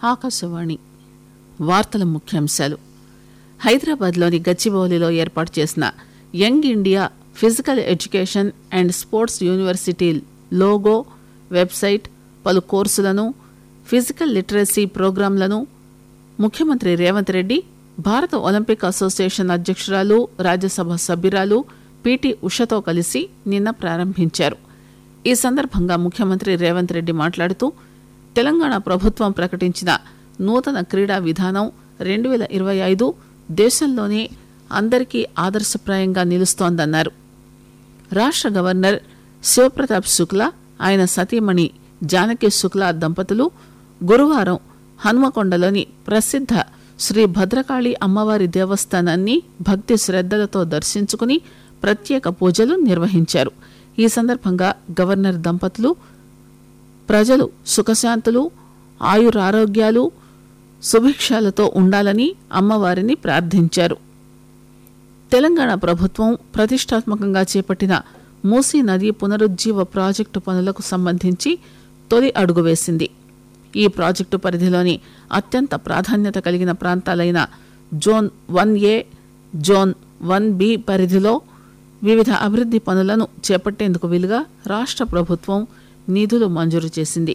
ఆకాశవాణి వార్తల ముఖ్యాంశాలు హైదరాబాద్లోని గచ్చిబౌలిలో ఏర్పాటు చేసిన young India physical education and sports university logo website పలు కోర్సులను ఫిజికల్ లిటరసీ ప్రోగ్రాంలను ముఖ్యమంత్రి రేవంత్ రెడ్డి భారత ఒలింపిక్ అసోసియేషన్ అధ్యక్షురాలు రాజ్యసభ సభ్యురాలు పిటి ఉషతో కలిసి నిన్న ప్రారంభించారు ఈ సందర్భంగా ముఖ్యమంత్రి రేవంత్ రెడ్డి మాట్లాడుతూ తెలంగాణ ప్రభుత్వం ప్రకటించిన నూతన క్రీడా విధానం రెండు వేల ఇరవై ఐదు దేశంలోనే అందరికీ ఆదర్శప్రాయంగా నిలుస్తోందన్నారు రాష్ట్ర గవర్నర్ శివప్రతాప్ శుక్లా ఆయన సతీమణి జానకి శుక్లా దంపతులు గురువారం హన్మకొండలోని ప్రసిద్ధ శ్రీ భద్రకాళి అమ్మవారి దేవస్థానాన్ని భక్తి శ్రద్దలతో దర్శించుకుని ప్రత్యేక పూజలు నిర్వహించారు ఈ సందర్భంగా గవర్నర్ దంపతులు ప్రజలు సుఖశాంతులు ఆయురారోగ్యాలు సుభిక్షాలతో ఉండాలని అమ్మవారిని ప్రార్థించారు తెలంగాణ ప్రభుత్వం ప్రతిష్టాత్మకంగా చేపట్టిన మూసీ నది పునరుజ్జీవ ప్రాజెక్టు పనులకు సంబంధించి తొలి అడుగు వేసింది ఈ ప్రాజెక్టు పరిధిలోని అత్యంత ప్రాధాన్యత కలిగిన ప్రాంతాలైన zone one A zone one B పరిధిలో వివిధ అభివృద్ది పనులను చేపట్టేందుకు వీలుగా రాష్ట్ర ప్రభుత్వం నిధులు మంజూరు చేసింది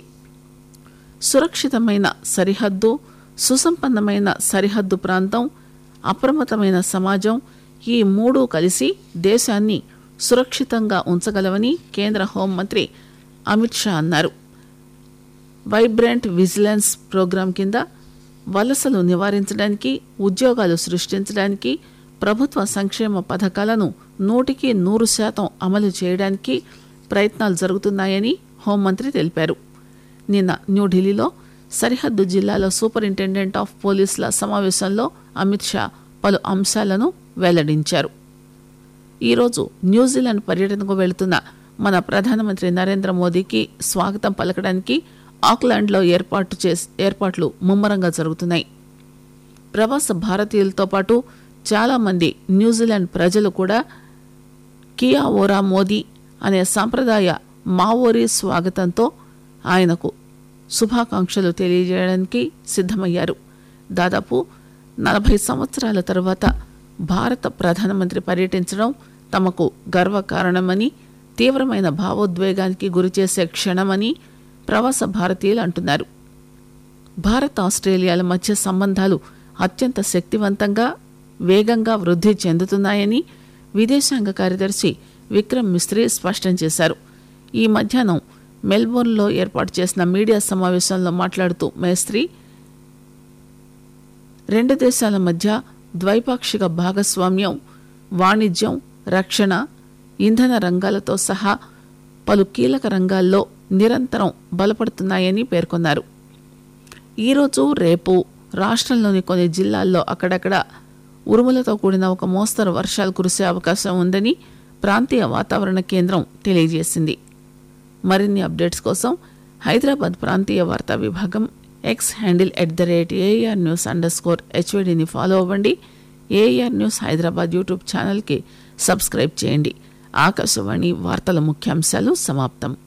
సురక్షితమైన సరిహద్దు సుసంపన్నమైన సరిహద్దు ప్రాంతం అప్రమత్తమైన సమాజం ఈ మూడు కలిసి దేశాన్ని సురక్షితంగా ఉంచగలవని కేంద్ర హోంమంత్రి అమిత్ షా అన్నారు వైబ్రెంట్ విజిలెన్స్ ప్రోగ్రాం కింద వలసలు నివారించడానికి ఉద్యోగాలు సృష్టించడానికి ప్రభుత్వ సంక్షేమ పథకాలను నూటికి నూరు శాతం అమలు చేయడానికి ప్రయత్నాలు జరుగుతున్నాయని హోంమంత్రి తెలిపారు నిన్న న్యూఢిల్లీలో సరిహద్దు జిల్లాల సూపరింటెండెంట్ ఆఫ్ పోలీసుల సమావేశంలో అమిత్ షా పలు అంశాలను వెల్లడించారు ఈరోజు న్యూజిలాండ్ పర్యటనకు వెళుతున్న మన ప్రధానమంత్రి నరేంద్ర మోదీకి స్వాగతం పలకడానికి ఆక్లాండ్లో ఏర్పాటు చేస్ ఏర్పాట్లు ముమ్మరంగా జరుగుతున్నాయి ప్రవాస భారతీయులతో పాటు చాలా మంది న్యూజిలాండ్ ప్రజలు కూడా కియా ఓరా మోదీ అనే సాంప్రదాయ మావోరీ స్వాగతంతో ఆయనకు శుభాకాంక్షలు తెలియజేయడానికి సిద్ధమయ్యారు దాదాపు నలభై సంవత్సరాల తర్వాత భారత ప్రధానమంత్రి పర్యటించడం తమకు గర్వకారణమని తీవ్రమైన భావోద్వేగానికి గురిచేసే క్షణమని ప్రవాస భారతీయులు అంటున్నారు భారత్ ఆస్ట్రేలియాల మధ్య సంబంధాలు అత్యంత శక్తివంతంగా వేగంగా వృద్ధి చెందుతున్నాయని విదేశాంగ కార్యదర్శి విక్రమ్ మిస్త్రీ స్పష్టం చేశారు ఈ మధ్యాహ్నం మెల్బోర్న్లో ఏర్పాటు చేసిన మీడియా సమావేశంలో మాట్లాడుతూ మేస్త్రీ రెండు దేశాల మధ్య ద్వైపాక్షిక భాగస్వామ్యం వాణిజ్యం రక్షణ ఇంధన రంగాలతో సహా పలు కీలక రంగాల్లో నిరంతరం బలపడుతున్నాయని పేర్కొన్నారు ఈరోజు రేపు రాష్ట్రంలోని కొన్ని జిల్లాల్లో అక్కడక్కడ ఉరుములతో కూడిన ఒక మోస్తరు వర్షాలు కురిసే అవకాశం ఉందని ప్రాంతీయ వాతావరణ కేంద్రం తెలియజేసింది మరిన్ని అప్డేట్స్ కోసం హైదరాబాద్ ప్రాంతీయ వార్తా విభాగం X handle at the rate A R news underscore హెచ్వీడీని ఫాలో అవ్వండి ఏఆర్ న్యూస్ హైదరాబాద్ యూట్యూబ్ ఛానల్కి సబ్స్క్రైబ్ చేయండి ఆకాశవాణి వార్తల ముఖ్యాంశాలు సమాప్తం